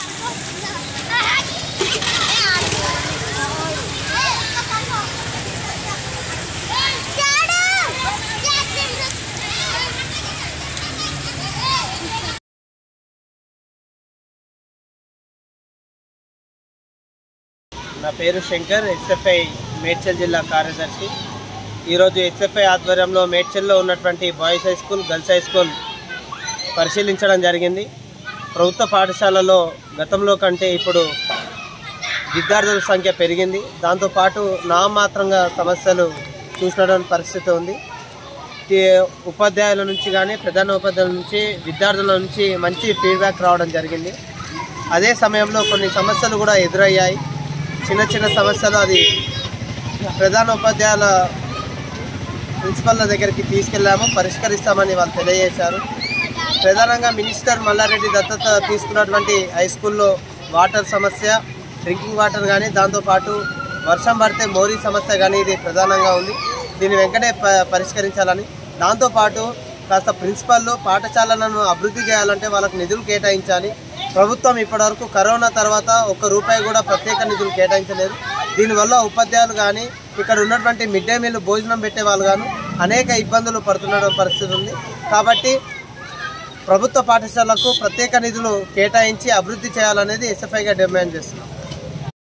నా పేరు శంకర్ ఎస్ఎఫ్ఐ మేడ్చల్ జిల్లా కార్యదర్శి ఈరోజు ఎస్ఎఫ్ఐ ఆధ్వర్యంలో మేడ్చల్లో ఉన్నటువంటి boys high school girls high school పరిశీలించడం జరిగింది ప్రభుత్వ పాఠశాలలో గతంలో కంటే ఇప్పుడు విద్యార్థుల సంఖ్య పెరిగింది దాంతోపాటు నామాత్రంగా సమస్యలు చూసినటువంటి పరిస్థితి ఉంది ఈ ఉపాధ్యాయుల నుంచి కానీ ప్రధాన ఉపాధ్యాయుల నుంచి విద్యార్థుల నుంచి మంచి ఫీడ్బ్యాక్ రావడం జరిగింది అదే సమయంలో కొన్ని సమస్యలు కూడా ఎదురయ్యాయి చిన్న చిన్న సమస్యలు అది ప్రధాన ఉపాధ్యాయుల ప్రిన్సిపల్ల దగ్గరికి తీసుకెళ్ళాము పరిష్కరిస్తామని వాళ్ళు తెలియజేశారు ప్రధానంగా మినిస్టర్ మల్లారెడ్డి దత్తత తీసుకున్నటువంటి హై స్కూల్లో వాటర్ సమస్య డ్రింకింగ్ వాటర్ కానీ దాంతోపాటు వర్షం పడితే మోరీ సమస్య కానీ ఇది ప్రధానంగా ఉంది దీన్ని వెంటనే ప- పరిష్కరించాలని దాంతోపాటు కాస్త ప్రిన్సిపల్లు పాఠశాలలను అభివృద్ధి చేయాలంటే వాళ్ళకి నిధులు కేటాయించాలి ప్రభుత్వం ఇప్పటివరకు కరోనా తర్వాత ఒక్క రూపాయి కూడా ప్రత్యేక నిధులు కేటాయించలేదు దీనివల్ల ఉపాధ్యాయులు కానీ ఇక్కడ ఉన్నటువంటి మిడ్ డే మీల్ భోజనం పెట్టే వాళ్ళు గాను అనేక ఇబ్బందులు పడుతున్న పరిస్థితి ఉంది కాబట్టి ప్రభుత్వ పాఠశాలకు ప్రత్యేక నిధులు కేటాయించి అభివృద్ధి చేయాలనేది ఎస్ఎఫ్ఐగా డిమాండ్ చేస్తున్నాం